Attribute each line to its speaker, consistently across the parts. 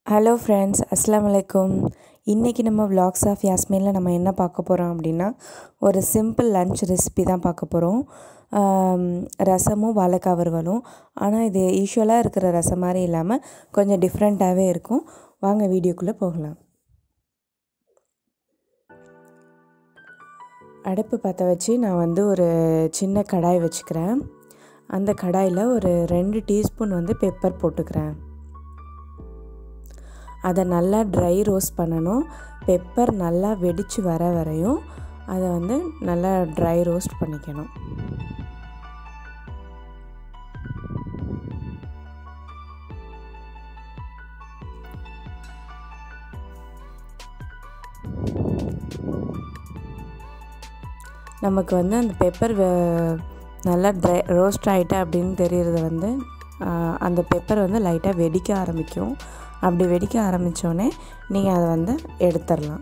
Speaker 1: hello friends அஸ்லாம் வலைக்கும் இன்றைக்கி நம்ம vlogs ஆஃப் யாஸ்மீனில் நம்ம என்ன பார்க்க போகிறோம் அப்படின்னா ஒரு சிம்பிள் லன்ச் ரெசிபி தான் பார்க்க போகிறோம் ரசமும் வாழைக்காய் வறுவலும் ஆனால் இது யூஸ்வலாக இருக்கிற ரசம் மாதிரி இல்லாமல் கொஞ்சம் டிஃப்ரெண்ட்டாகவே இருக்கும் வாங்க வீடியோக்குள்ளே போகலாம் அடுப்பு பற்ற வச்சு நான் வந்து ஒரு சின்ன கடாய் வச்சுக்கிறேன் அந்த கடாயில் ஒரு ரெண்டு டீஸ்பூன் வந்து பெப்பர் போட்டுக்கிறேன் அதை நல்லா ட்ரை ரோஸ்ட் பண்ணணும் பெப்பர் நல்லா வெடித்து வர வரையும் அதை வந்து நல்லா ட்ரை ரோஸ்ட் பண்ணிக்கணும் நமக்கு வந்து அந்த பெப்பர் நல்லா ட்ரை ரோஸ்ட் ஆகிட்டா அப்படின்னு தெரியறது வந்து அந்த பெப்பர் வந்து லைட்டாக வெடிக்க ஆரம்பிக்கும் அப்படி வெடிக்க ஆரம்பித்தோடனே நீங்கள் அதை வந்து எடுத்துடலாம்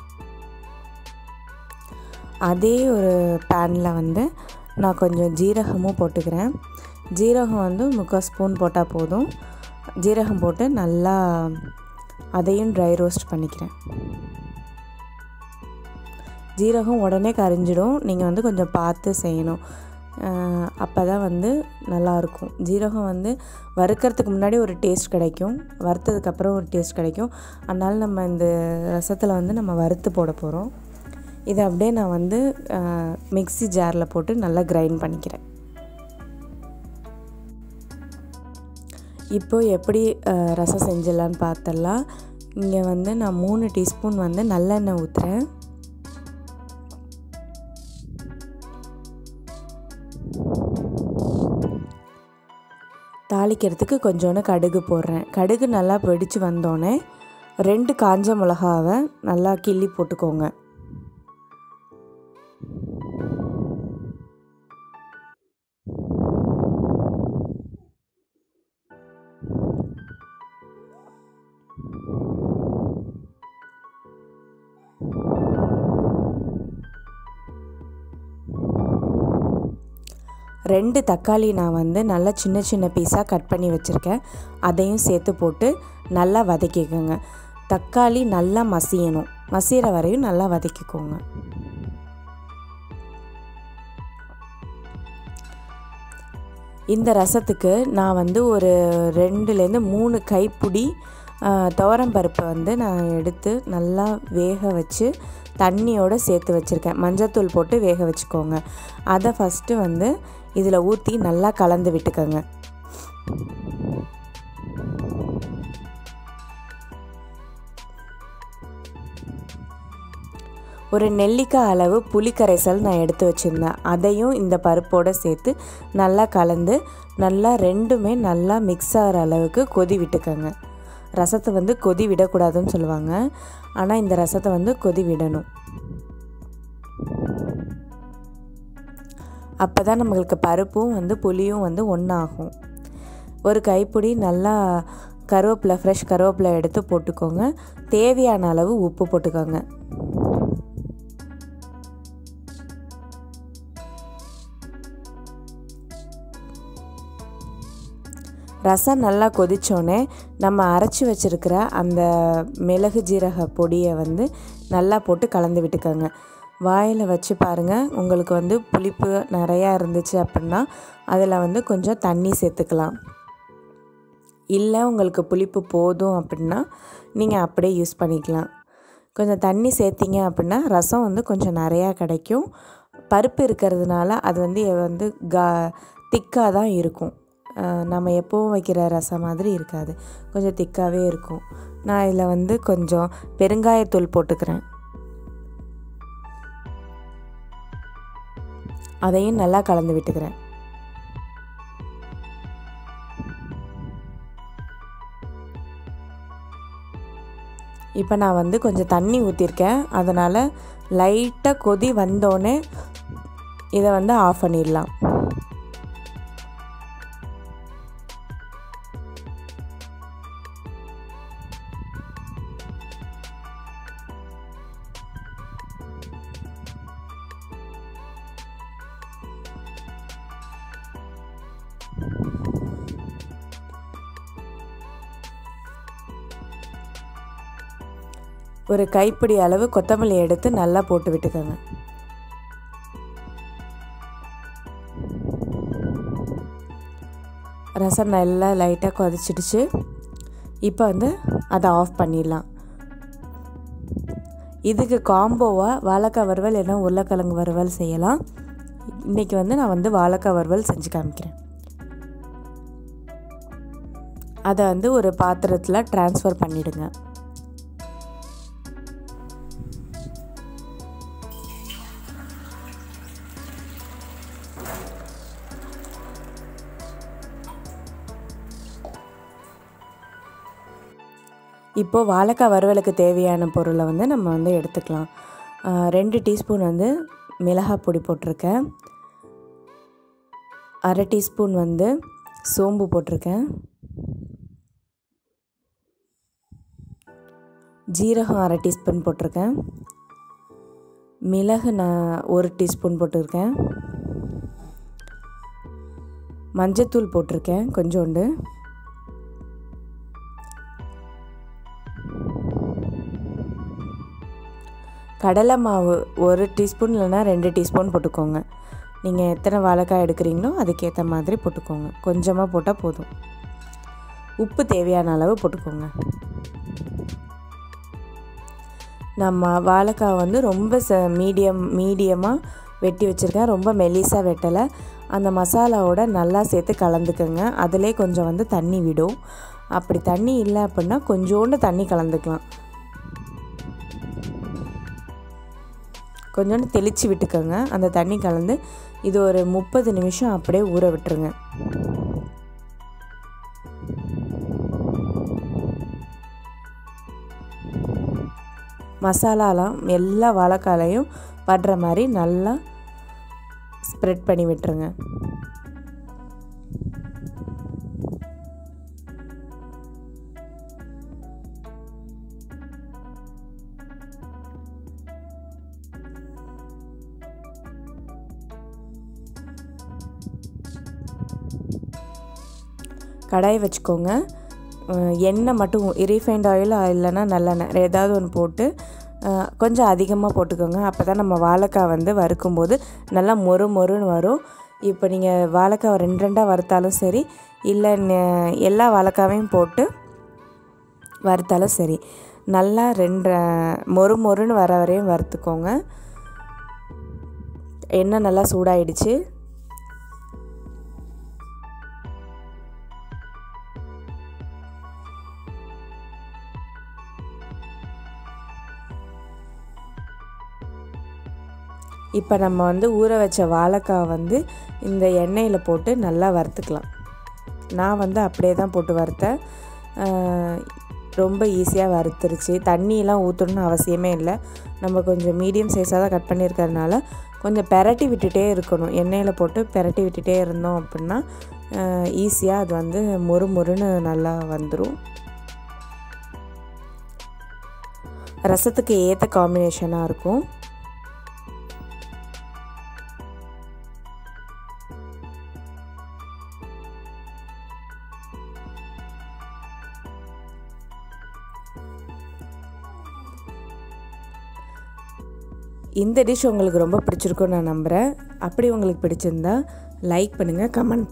Speaker 1: அதே ஒரு பேனில் வந்து நான் கொஞ்சம் ஜீரகமும் போட்டுக்கிறேன் ஜீரகம் வந்து முக்கால் ஸ்பூன் போட்டால் போதும் ஜீரகம் போட்டு நல்லா அதையும் ட்ரை ரோஸ்ட் பண்ணிக்கிறேன் ஜீரகம் உடனே கரிஞ்சிடும் நீங்கள் வந்து கொஞ்சம் பார்த்து செய்யணும் அப்போ தான் வந்து நல்லாயிருக்கும் ஜீரகம் வந்து வறுக்கிறதுக்கு முன்னாடி ஒரு டேஸ்ட் கிடைக்கும் வறுத்ததுக்கப்புறம் ஒரு டேஸ்ட் கிடைக்கும் அதனால் நம்ம இந்த ரசத்தில் வந்து நம்ம வறுத்து போட போகிறோம் இதை அப்படியே நான் வந்து மிக்சி ஜாரில் போட்டு நல்லா கிரைண்ட் பண்ணிக்கிறேன் இப்போது எப்படி ரசம் செஞ்சிடலான்னு பார்த்தலாம் இங்கே வந்து நான் மூணு டீஸ்பூன் வந்து நல்லெண்ணெய் ஊற்றுறேன் தாளிக்கிறதுக்கு கொஞ்சோண்டு கடுகு போடுறேன் கடுகு நல்லா வெடித்து வந்தோடனே ரெண்டு காஞ்ச மிளகாவை நல்லா கிள்ளி போட்டுக்கோங்க ரெண்டு தக்காளி நான் வந்து நல்லா சின்ன சின்ன பீஸாக கட் பண்ணி வச்சுருக்கேன் அதையும் சேர்த்து போட்டு நல்லா வதக்கிக்கோங்க தக்காளி நல்லா மசியணும் மசிகிற வரையும் நல்லா வதக்கிக்கோங்க இந்த ரசத்துக்கு நான் வந்து ஒரு ரெண்டுலேருந்து மூணு கைப்பிடி துவரம்பருப்பை வந்து நான் எடுத்து நல்லா வேக வச்சு தண்ணியோடு சேர்த்து வச்சுருக்கேன் மஞ்சத்தூள் போட்டு வேக வச்சுக்கோங்க அதை ஃபஸ்ட்டு வந்து இதில் ஊற்றி நல்லா கலந்து விட்டுக்கோங்க ஒரு நெல்லிக்காய் அளவு புளிக்கரைசல் நான் எடுத்து வச்சுருந்தேன் அதையும் இந்த பருப்போடு சேர்த்து நல்லா கலந்து நல்லா ரெண்டுமே நல்லா மிக்ஸ் ஆகிற அளவுக்கு கொதி விட்டுக்கோங்க ரசத்தை வந்து கொதி விடக்கூடாதுன்னு சொல்லுவாங்க ஆனால் இந்த ரசத்தை வந்து கொதி விடணும் அப்போ தான் நம்மளுக்கு பருப்பும் வந்து புளியும் வந்து ஒன்றாகும் ஒரு கைப்பிடி நல்லா கருவேப்பிலை ஃப்ரெஷ் கருவேப்பிலை எடுத்து போட்டுக்கோங்க தேவையான அளவு உப்பு போட்டுக்கோங்க ரசம் நல்லா கொதித்தோடனே நம்ம அரைச்சி வச்சுருக்கிற அந்த மிளகு ஜீரக பொடியை வந்து நல்லா போட்டு கலந்து விட்டுக்கோங்க வாயில் வச்சு பாருங்கள் உங்களுக்கு வந்து புளிப்பு நிறையா இருந்துச்சு அப்படின்னா அதில் வந்து கொஞ்சம் தண்ணி சேர்த்துக்கலாம் இல்லை உங்களுக்கு புளிப்பு போதும் அப்படின்னா நீங்கள் அப்படியே யூஸ் பண்ணிக்கலாம் கொஞ்சம் தண்ணி சேர்த்திங்க அப்படின்னா ரசம் வந்து கொஞ்சம் நிறையா கிடைக்கும் பருப்பு இருக்கிறதுனால அது வந்து வந்து கா திக்காக தான் இருக்கும் நம்ம எப்போவும் வைக்கிற ரசம் மாதிரி இருக்காது கொஞ்சம் திக்காகவே இருக்கும் நான் இதில் வந்து கொஞ்சம் பெருங்காயத்தூள் போட்டுக்கிறேன் அதையும் நல்லா கலந்து விட்டுக்கிறேன் இப்போ நான் வந்து கொஞ்சம் தண்ணி ஊற்றிருக்கேன் அதனால் லைட்டாக கொதி வந்தோடனே இதை வந்து ஆஃப் பண்ணிடலாம் ஒரு கைப்பிடி அளவு கொத்தமல்லி எடுத்து நல்லா போட்டு விட்டுக்கோங்க ரசம் நல்லா லைட்டாக கொதிச்சிடுச்சு இப்போ வந்து அதை ஆஃப் பண்ணிடலாம் இதுக்கு காம்போவாக வாழைக்காய் வறுவல் இல்லைன்னா உருளைக்கிழங்கு வறுவல் செய்யலாம் இன்றைக்கி வந்து நான் வந்து வாழைக்காய் வறுவல் செஞ்சு காமிக்கிறேன் அதை வந்து ஒரு பாத்திரத்தில் ட்ரான்ஸ்ஃபர் பண்ணிவிடுங்க இப்போது வாழைக்காய் வறுவலுக்கு தேவையான பொருளை வந்து நம்ம வந்து எடுத்துக்கலாம் ரெண்டு டீஸ்பூன் வந்து மிளகாய் பொடி போட்டிருக்கேன் அரை டீஸ்பூன் வந்து சோம்பு போட்டிருக்கேன் ஜீரகம் அரை டீஸ்பூன் போட்டிருக்கேன் மிளகு நான் ஒரு டீஸ்பூன் போட்டிருக்கேன் மஞ்சத்தூள் போட்டிருக்கேன் கொஞ்சோண்டு கடலை மாவு ஒரு டீஸ்பூன் இல்லைன்னா ரெண்டு டீஸ்பூன் போட்டுக்கோங்க நீங்கள் எத்தனை வாழைக்காய் எடுக்கிறீங்களோ அதுக்கேற்ற மாதிரி போட்டுக்கோங்க கொஞ்சமாக போட்டால் போதும் உப்பு தேவையான அளவு போட்டுக்கோங்க நம்ம வாழைக்காய் வந்து ரொம்ப ச மீடியம் மீடியமாக வெட்டி வச்சுருக்கேன் ரொம்ப மெலிசாக வெட்டலை அந்த மசாலாவோட நல்லா சேர்த்து கலந்துக்கோங்க அதிலே கொஞ்சம் வந்து தண்ணி விடும் அப்படி தண்ணி இல்லை அப்படின்னா கொஞ்சோண்டு தண்ணி கலந்துக்கலாம் கொஞ்சோண்டு தெளித்து விட்டுக்கோங்க அந்த தண்ணி கலந்து இது ஒரு முப்பது நிமிஷம் அப்படியே ஊற விட்டுருங்க மசாலாலாம் எல்லா வாழைக்காலையும் படுற மாதிரி நல்லா ஸ்ப்ரெட் பண்ணி விட்டுருங்க கடாய் வச்சுக்கோங்க எண்ணெய் மட்டும் ரீஃபைண்ட் ஆயில் இல்லைன்னா நல்லெண்ணெய் ஏதாவது ஒன்று போட்டு கொஞ்சம் அதிகமாக போட்டுக்கோங்க அப்போ தான் நம்ம வாழைக்காய் வந்து வறுக்கும்போது நல்லா மொறு மொறுன்னு வரும் இப்போ நீங்கள் வாழைக்காய் ரெண்டு ரெண்டாக வறுத்தாலும் சரி இல்லை எல்லா வாழைக்காவையும் போட்டு வறுத்தாலும் சரி நல்லா ரெண்டு மொறு மொறுன்னு வர வரையும் வறுத்துக்கோங்க எண்ணெய் நல்லா சூடாயிடுச்சு இப்போ நம்ம வந்து ஊற வச்ச வாழைக்காய் வந்து இந்த எண்ணெயில் போட்டு நல்லா வறுத்துக்கலாம் நான் வந்து அப்படியே தான் போட்டு வறுத்தேன் ரொம்ப ஈஸியாக வறுத்துருச்சு தண்ணியெலாம் ஊற்றணும்னு அவசியமே இல்லை நம்ம கொஞ்சம் மீடியம் சைஸாக தான் கட் பண்ணியிருக்கிறதுனால கொஞ்சம் பெரட்டி விட்டுட்டே இருக்கணும் எண்ணெயில் போட்டு பெரட்டி விட்டுட்டே இருந்தோம் அப்படின்னா ஈஸியாக அது வந்து மொறு மொறுன்னு நல்லா வந்துடும் ரசத்துக்கு ஏற்ற காம்பினேஷனாக இருக்கும் இந்த டிஷ் உங்களுக்கு ரொம்ப பிடிச்சிருக்கும்னு நான் நம்புகிறேன் அப்படி உங்களுக்கு பிடிச்சிருந்தா லைக் பண்ணுங்கள் கமெண்ட்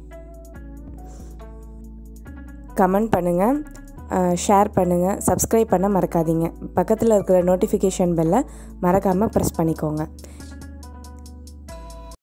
Speaker 1: கமெண்ட் பண்ணுங்கள் ஷேர் பண்ணுங்கள் சப்ஸ்கிரைப் பண்ண மறக்காதீங்க பக்கத்தில் இருக்கிற நோட்டிஃபிகேஷன் பெல்லை மறக்காமல் ப்ரெஸ் பண்ணிக்கோங்க